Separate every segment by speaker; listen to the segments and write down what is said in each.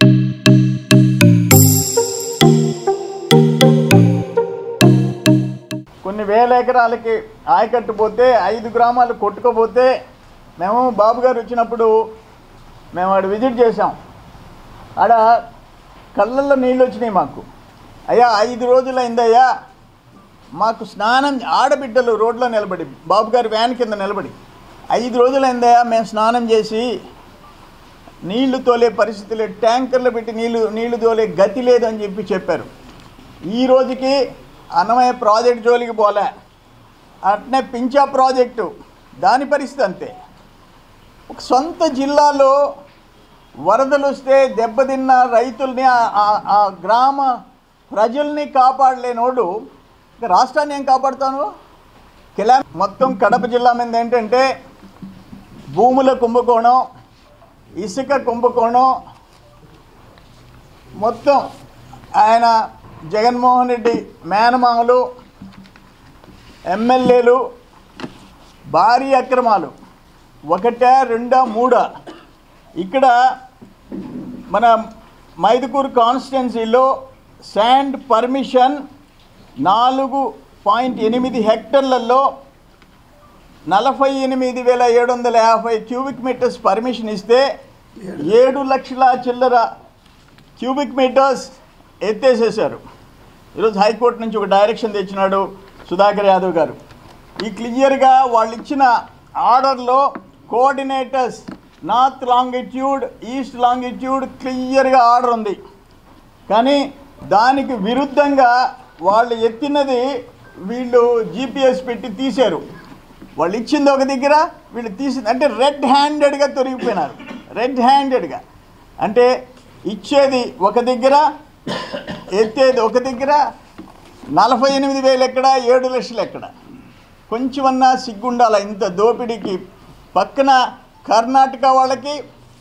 Speaker 1: కొన్ని వేల ఎకరాలకి ఆయకట్టు పోతే ఐదు గ్రామాలు కొట్టుకోపోతే మేము బాబు గారు వచ్చినప్పుడు మేము ఆడ విజిట్ చేసాం ఆడ కళ్ళల్లో నీళ్ళు వచ్చినాయి మాకు అయ్యా ఐదు రోజులైందయ్యా మాకు స్నానం ఆడబిడ్డలు రోడ్లో నిలబడి బాబు గారి వ్యాన్ కింద నిలబడి ఐదు రోజులైందయ్యా మేము స్నానం చేసి నీళ్లు తోలే పరిస్థితి లేదు ట్యాంకర్లు పెట్టి నీళ్లు నీళ్లు తోలే గతి లేదు అని చెప్పి చెప్పారు ఈ రోజుకి అన్నమయ్య ప్రాజెక్ట్ జోలికి పోలే అట్నే పించా ప్రాజెక్టు దాని పరిస్థితి అంతే ఒక సొంత జిల్లాలో వరదలు వస్తే దెబ్బతిన్న రైతుల్ని ఆ- ఆ- ఆ గ్రామ ప్రజల్ని కాపాడలేనోడు ఇక రాష్ట్రాన్ని ఏం కాపాడుతాను కిలా మొత్తం కడప జిల్లా మీద ఏంటంటే భూముల కుంభకోణం ఇసుక కుంభకోణం మొత్తం ఆయన జగన్మోహన్ రెడ్డి మేనమామలు ఎమ్మెల్యేలు భారీ అక్రమాలు ఒకటా రెండా మూడా ఇక్కడ మన మైదుకూరు కాన్స్టిట్యున్సీలో శాండ్ పర్మిషన్ నాలుగు పాయింట్ ఎనిమిది హెక్టర్లలో నలభై ఎనిమిది వేల ఏడు వందల యాభై క్యూబిక్ మీటర్స్ పర్మిషన్ ఇస్తే ఏడు లక్షల చిల్లర క్యూబిక్ మీటర్స్ ఎత్తేసేశారు ఈరోజు హైకోర్టు నుంచి ఒక డైరెక్షన్ తెచ్చినాడు సుధాకర్ యాదవ్ గారు ఈ క్లియర్గా వాళ్ళు ఇచ్చిన ఆర్డర్లో coordinators north longitude east longitude క్లియర్గా ఆర్డర్ ఉంది కానీ దానికి విరుద్ధంగా వాళ్ళు ఎత్తినది వీళ్ళు జీపీఎస్ పెట్టి తీశారు వాళ్ళు ఇచ్చింది ఒక దగ్గర వీళ్ళు తీసింది అంటే రెడ్ హ్యాండెడ్గా తొరిగిపోయినారు రెడ్ హ్యాండెడ్గా అంటే ఇచ్చేది ఒక దగ్గర ఎత్తేది ఒక దగ్గర నలభై ఎనిమిది వేలు ఎక్కడ ఏడు లక్షలు ఎక్కడ కొంచెమన్నా సిగ్గుండాల ఇంత దోపిడీకి పక్కన కర్ణాటక వాళ్ళకి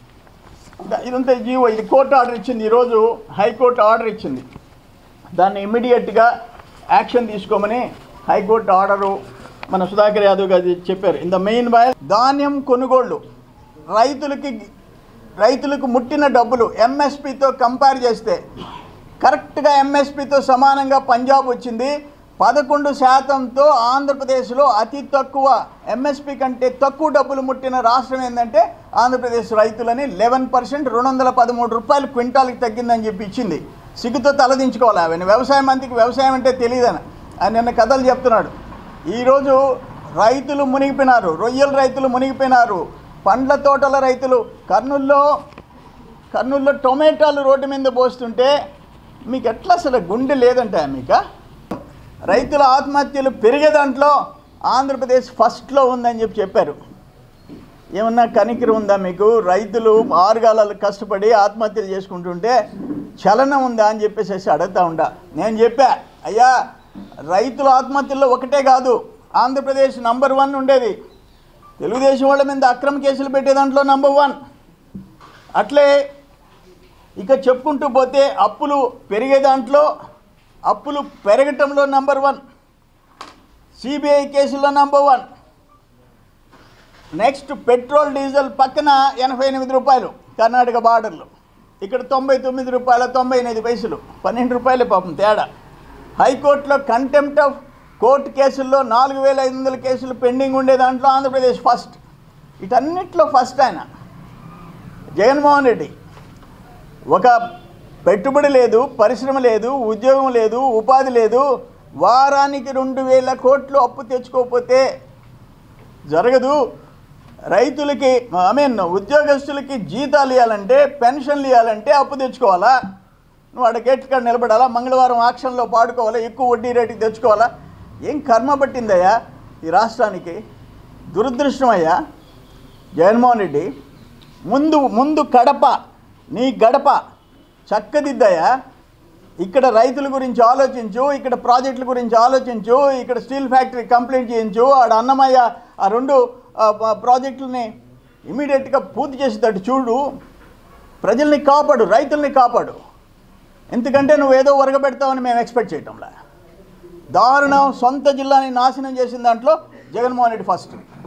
Speaker 1: ఇదంతా జీవో ఇది కోర్టు ఆర్డర్ ఇచ్చింది ఈరోజు హైకోర్టు ఆర్డర్ ఇచ్చింది దాన్ని ఇమ్మీడియట్గా యాక్షన్ తీసుకోమని హైకోర్టు ఆర్డరు మన సుధాకర్ యాదవ్ గారు చెప్పారు ఇన్ ద మెయిన్ వై ధాన్యం కొనుగోళ్ళు రైతులకి రైతులకు ముట్టిన డబ్బులు ఎంఎస్పితో కంపేర్ చేస్తే కరెక్ట్గా ఎంఎస్పితో సమానంగా పంజాబ్ వచ్చింది పదకొండు శాతంతో ఆంధ్రప్రదేశ్లో అతి తక్కువ ఎంఎస్పి కంటే తక్కువ డబ్బులు ముట్టిన రాష్ట్రం ఏంటంటే ఆంధ్రప్రదేశ్ రైతులని లెవెన్ పర్సెంట్ రెండు వందల పదమూడు రూపాయలు క్వింటాల్కి తగ్గిందని చెప్పి ఇచ్చింది సిగ్గుతో తలదించుకోవాలి అవన్నీ వ్యవసాయ మంత్రికి వ్యవసాయం అంటే తెలియదని ఆయన నిన్న కథలు చెప్తున్నాడు ఈరోజు రైతులు మునిగిపోయినారు రొయ్యల రైతులు మునిగిపోయినారు పండ్ల తోటల రైతులు కర్నూల్లో కర్నూల్లో టొమాటోలు రోడ్డు మీద పోస్తుంటే మీకు ఎట్లా అసలు గుండె లేదంటే మీకు రైతుల ఆత్మహత్యలు పెరిగే దాంట్లో ఆంధ్రప్రదేశ్ ఫస్ట్లో ఉందని చెప్పి చెప్పారు ఏమన్నా కనికరం ఉందా మీకు రైతులు ఆరుగాలాలు కష్టపడి ఆత్మహత్యలు చేసుకుంటుంటే చలనం ఉందా అని చెప్పేసి అడుగుతా ఉండా నేను చెప్పా అయ్యా రైతుల ఆత్మహత్యల్లో ఒకటే కాదు ఆంధ్రప్రదేశ్ నంబర్ వన్ ఉండేది తెలుగుదేశం వాళ్ళ మీద అక్రమ కేసులు పెట్టే దాంట్లో నంబర్ వన్ అట్లే ఇక చెప్పుకుంటూ పోతే అప్పులు పెరిగే దాంట్లో అప్పులు పెరగటంలో నంబర్ వన్ సిబిఐ కేసుల్లో number one next petrol diesel పక్కన ఎనభై ఎనిమిది రూపాయలు కర్ణాటక బార్డర్లో ఇక్కడ తొంభై తొమ్మిది రూపాయల తొంభై ఎనిమిది పైసలు పన్నెండు రూపాయలే పాపం తేడా హైకోర్టులో కంటెంప్ట్ ఆఫ్ కోర్టు కేసుల్లో నాలుగు వేల ఐదు వందల కేసులు పెండింగ్ ఉండే దాంట్లో ఆంధ్రప్రదేశ్ ఫస్ట్ వీటన్నిటిలో ఫస్ట్ ఆయన జగన్మోహన్ రెడ్డి ఒక పెట్టుబడి లేదు పరిశ్రమ లేదు ఉద్యోగం లేదు ఉపాధి లేదు వారానికి రెండు వేల కోట్లు అప్పు తెచ్చుకోకపోతే జరగదు రైతులకి ఐ మీన్ ఉద్యోగస్తులకి జీతాలు ఇవ్వాలంటే పెన్షన్లు ఇవ్వాలంటే అప్పు తెచ్చుకోవాలా నువ్వు ఆడ గేట్ కాడ నిలబడాలా మంగళవారం ఆక్షన్లో పాడుకోవాలా ఎక్కువ వడ్డీ రేటుకి తెచ్చుకోవాలా ఏం కర్మ పట్టిందయ్యా ఈ రాష్ట్రానికి దురదృష్టం అయ్యా జగన్మోహన్ రెడ్డి ముందు ముందు కడప నీ గడప చక్కదిద్దయ్యా ఇక్కడ రైతుల గురించి ఆలోచించు ఇక్కడ ప్రాజెక్టుల గురించి ఆలోచించు ఇక్కడ స్టీల్ ఫ్యాక్టరీ కంప్లీట్ చేయించు ఆడ అన్నమయ్య ఆ రెండు ఆ, ప- ప్రాజెక్టులని ఇమీడియట్గా పూర్తి చేసేటట్టు చూడు ప్రజల్ని కాపాడు రైతుల్ని కాపాడు ఎందుకంటే నువ్వు ఏదో ఒరగబెడతావని మేము ఎక్స్పెక్ట్ చేయటంలా దారుణం సొంత జిల్లాని నాశనం చేసిన దాంట్లో జగన్మోహన్ రెడ్డి ఫస్ట్